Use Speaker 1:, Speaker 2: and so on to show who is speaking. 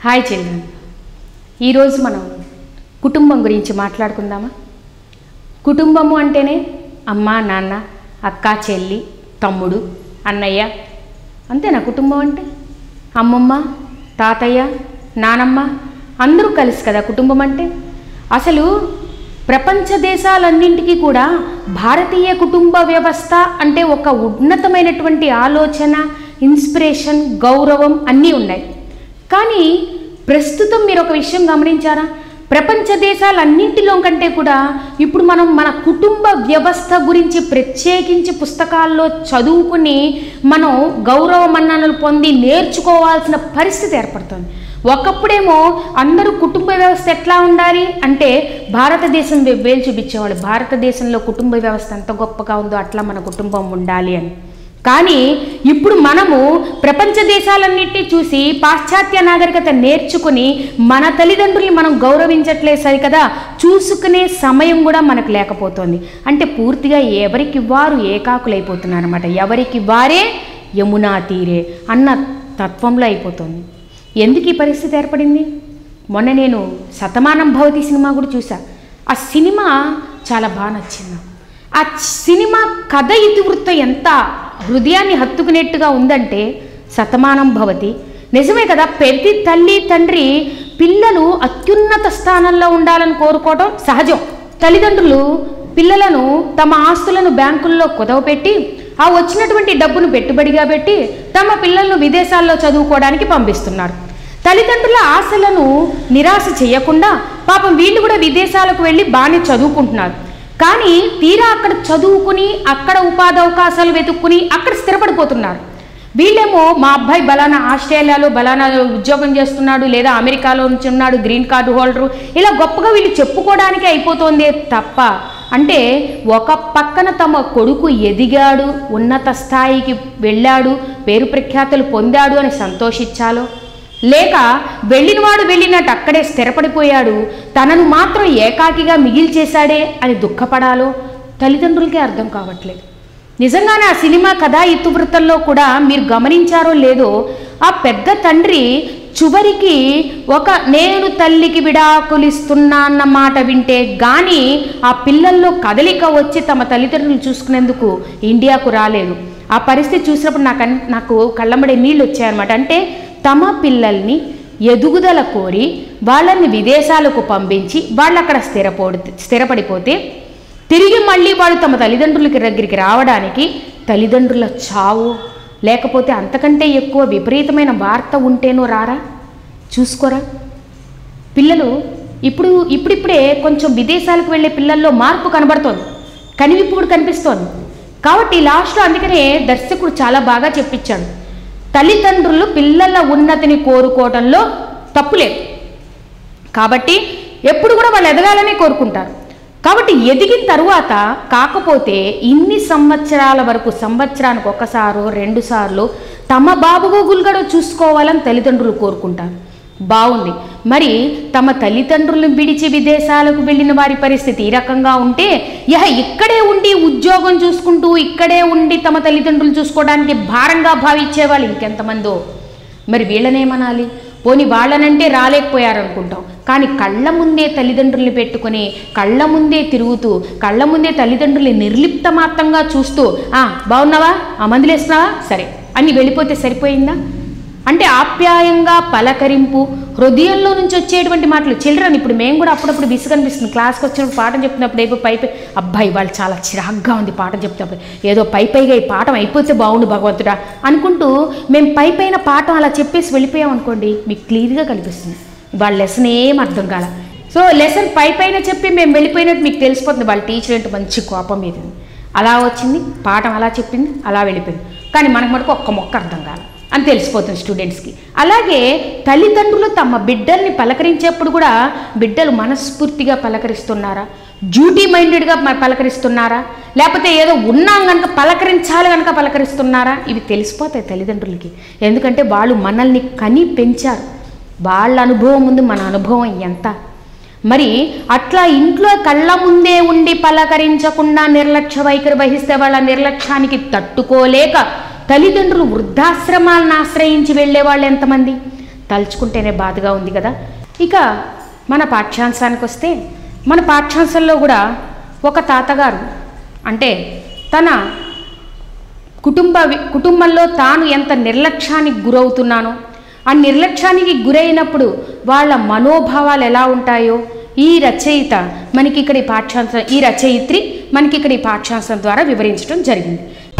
Speaker 1: Hi children ఈరోజు మనం కుటుంబం గురించి మాట్లాడుకుందామా కుటుంబము అంటేనే అమ్మ నాన్న అక్క చెల్లి తమ్ముడు అన్నయ్య అంతేనా కుటుంబం అంటే అమ్మమ్మ తాతయ్య నానమ్మ అందరూ కలిసి కదా కుటుంబం అంటే అసలు ప్రపంచ దేశాలన్నింటికీ కూడా భారతీయ కుటుంబ వ్యవస్థ అంటే ఒక ఉన్నతమైనటువంటి ఆలోచన ఇన్స్పిరేషన్ గౌరవం అన్నీ ఉన్నాయి కానీ ప్రస్తుతం మీరు ఒక విషయం గమనించారా ప్రపంచ దేశాలన్నింటిలో కంటే కూడా ఇప్పుడు మనం మన కుటుంబ వ్యవస్థ గురించి ప్రత్యేకించి పుస్తకాల్లో చదువుకుని మనం గౌరవ మన్ననలు పొంది నేర్చుకోవాల్సిన పరిస్థితి ఏర్పడుతుంది ఒకప్పుడేమో అందరూ కుటుంబ వ్యవస్థ ఎట్లా ఉండాలి అంటే భారతదేశం వే- వేలు చూపించేవాళ్ళు భారతదేశంలో కుటుంబ వ్యవస్థ ఎంత గొప్పగా ఉందో అట్లా మన కుటుంబం ఉండాలి అని కానీ ఇప్పుడు మనము ప్రపంచ దేశాలన్నిటినీ చూసి పాశ్చాత్య నాగరికత నేర్చుకుని మన తల్లిదండ్రుల్ని మనం గౌరవించట్లేదు సరికదా చూసుకునే సమయం కూడా మనకు లేకపోతుంది అంటే పూర్తిగా ఎవరికి వారు ఏకాకులైపోతున్నారు అనమాట ఎవరికి వారే యమునా తీరే అన్న తత్వంలో అయిపోతుంది ఎందుకు ఈ పరిస్థితి ఏర్పడింది మొన్న నేను శతమానం భవతి సినిమా కూడా చూసా ఆ సినిమా చాలా బాగా నచ్చింది నాకు. ఆ సినిమా కథ ఇతివృత్తం ఎంత హృదయాన్ని హత్తుకునేట్టుగా ఉందంటే శతమానం భవతి నిజమే కదా ప్రతి తల్లి తండ్రి పిల్లలు అత్యున్నత స్థానంలో ఉండాలని కోరుకోవడం సహజం తల్లిదండ్రులు పిల్లలను తమ ఆస్తులను బ్యాంకుల్లో కుదవపెట్టి ఆ వచ్చినటువంటి డబ్బును పెట్టుబడిగా పెట్టి తమ పిల్లలను విదేశాల్లో చదువుకోవడానికి పంపిస్తున్నారు తల్లిదండ్రుల ఆశలను నిరాశ చేయకుండా పాపం వీళ్ళు కూడా విదేశాలకు వెళ్ళి బాగానే చదువుకుంటున్నారు కానీ తీరా అక్కడ చదువుకుని అక్కడ ఉపాధి అవకాశాలు వెతుక్కుని అక్కడ స్థిరపడిపోతున్నారు వీళ్ళేమో మా అబ్బాయి బలానా ఆస్ట్రేలియాలో బలానా ఉద్యోగం చేస్తున్నాడు లేదా అమెరికాలో నుంచి ఉన్నాడు గ్రీన్ కార్డు హోల్డరు ఇలా గొప్పగా వీళ్ళు చెప్పుకోవడానికి అయిపోతుంది తప్ప అంటే ఒక పక్కన తమ కొడుకు ఎదిగాడు ఉన్నత స్థాయికి వెళ్ళాడు పేరు ప్రఖ్యాతులు పొందాడు అని సంతోషించాలో లేక వెళ్ళినవాడు వెళ్ళినట్టు అక్కడే స్థిరపడిపోయాడు తనను మాత్రం ఏకాకిగా మిగిల్చేశాడే అని దుఃఖపడాలో తల్లిదండ్రులకే అర్థం కావట్లేదు నిజంగానే ఆ సినిమా కథా ఇతివృత్తంలో కూడా మీరు గమనించారో లేదో ఆ పెద్ద తండ్రి చివరికి ఒక నేను తల్లికి విడాకులిస్తున్నా అన్న మాట వింటే గాని ఆ పిల్లల్లో కదలిక వచ్చి తమ తల్లిదండ్రులు చూసుకునేందుకు ఇండియాకు రాలేదు ఆ పరిస్థితి చూసినప్పుడు నాకు అన్- నాకు కళ్ళమ్మడే నీళ్ళు వచ్చాయన్నమాట అంటే తమ పిల్లల్ని ఎదుగుదల కోరి వాళ్ళని విదేశాలకు పంపించి వాళ్ళు అక్కడ స్థిరపడి స్థిరపడిపోతే తిరిగి మళ్ళీ వాళ్ళు తమ తల్లిదండ్రులకి దగ్గరికి రావడానికి తల్లిదండ్రుల చావు లేకపోతే అంతకంటే ఎక్కువ విపరీతమైన వార్త ఉంటేనో రారా చూసుకోరా పిల్లలు ఇప్పుడు ఇప్పుడిప్పుడే కొంచెం విదేశాలకు వెళ్ళే పిల్లల్లో మార్పు కనబడుతోంది కనివిప్పుడు కనిపిస్తోంది కాబట్టి లాస్ట్లో అందుకనే దర్శకుడు చాలా బాగా చెప్పించాడు తల్లిదండ్రులు పిల్లల ఉన్నతిని కోరుకోవడంలో తప్పులేదు కాబట్టి ఎప్పుడు కూడా వాళ్ళు ఎదగాలని కోరుకుంటారు కాబట్టి ఎదిగిన తరువాత కాకపోతే ఇన్ని సంవత్సరాల వరకు సంవత్సరానికి ఒకసారో రెండు సార్లు తమ బాబు గూగుల్గడో చూసుకోవాలని తల్లిదండ్రులు కోరుకుంటారు బాగుంది మరి తమ తల్లిదండ్రులను విడిచి విదేశాలకు వెళ్ళిన వారి పరిస్థితి ఈ రకంగా ఉంటే యహ ఇక్కడే ఉండి ఉద్యోగం చూసుకుంటూ ఇక్కడే ఉండి తమ తల్లిదండ్రులు చూసుకోవడానికి భారంగా భావించే వాళ్ళు ఇంకెంతమందో మరి వీళ్ళనేమనాలి పోని వాళ్ళనంటే రాలేకపోయారు అనుకుంటాం కానీ కళ్ళ ముందే తల్లిదండ్రుల్ని పెట్టుకొని కళ్ళ ముందే తిరుగుతూ కళ్ళ ముందే తల్లిదండ్రుల్ని నిర్లిప్తమాత్రంగా చూస్తూ ఆ బాగున్నావా ఆ మందులేస్తున్నావా సరే అని వెళ్ళిపోతే సరిపోయిందా అంటే ఆప్యాయంగా పలకరింపు హృదయంలో నుంచి వచ్చేటువంటి మాటలు చిల్డ్రన్ ఇప్పుడు మేము కూడా అప్పుడప్పుడు విసుగు అనిపిస్తుంది క్లాస్కి వచ్చినప్పుడు పాఠం చెప్తున్నప్పుడు ఏదో పై పై అబ్బాయి వాళ్ళు చాలా చిరాగ్గా ఉంది పాఠం చెప్తున్నప్పుడు ఏదో పై పైగా ఈ పాఠం అయిపోతే బాగుండు భగవంతుడా అనుకుంటూ మేము పై పైన పాఠం అలా చెప్పేసి వెళ్ళిపోయాం అనుకోండి మీకు క్లియర్గా కనిపిస్తుంది వాళ్ళ లెసన్ ఏం అర్థం కాల సో లెసన్ పై పైన చెప్పి మేము వెళ్ళిపోయినట్టు మీకు తెలిసిపోతుంది వాళ్ళ టీచర్ ఏంటో మంచి కోపం మీద ఉంది. అలా వచ్చింది పాఠం అలా చెప్పింది అలా వెళ్ళిపోయింది కానీ మనకు మటుకు ఒక్క మొక్క అర్థం కాల అని తెలిసిపోతుంది స్టూడెంట్స్కి అలాగే తల్లిదండ్రులు తమ బిడ్డల్ని పలకరించేప్పుడు కూడా బిడ్డలు మనస్ఫూర్తిగా పలకరిస్తున్నారా డ్యూటీ మైండెడ్గా మ- పలకరిస్తున్నారా లేకపోతే ఏదో ఉన్నాం కనుక పలకరించాలి కనుక పలకరిస్తున్నారా ఇవి తెలిసిపోతాయి తల్లిదండ్రులకి ఎందుకంటే వాళ్ళు మనల్ని కని పెంచారు వాళ్ళ అనుభవం ముందు మన అనుభవం ఎంత మరి అట్లా ఇంట్లో కళ్ళ ముందే ఉండి పలకరించకుండా నిర్లక్ష్య వైఖరి వహిస్తే వాళ్ళ నిర్లక్ష్యానికి తట్టుకోలేక తల్లిదండ్రులు వృద్ధాశ్రమాలను ఆశ్రయించి వెళ్ళే వాళ్ళు ఎంతమంది తలుచుకుంటేనే బాధగా ఉంది కదా ఇక మన పాఠ్యాంశానికి వస్తే మన పాఠ్యాంశంలో కూడా ఒక తాతగారు అంటే తన కుటుంబ వి- కుటుంబంలో తాను ఎంత నిర్లక్ష్యానికి గురవుతున్నానో ఆ నిర్లక్ష్యానికి గురైనప్పుడు వాళ్ళ మనోభావాలు ఎలా ఉంటాయో ఈ రచయిత మనకి ఇక్కడ ఈ పాఠ్యాంశం ఈ రచయిత్రి మనకి ఇక్కడ ఈ పాఠ్యాంశం ద్వారా వివరించడం జరిగింది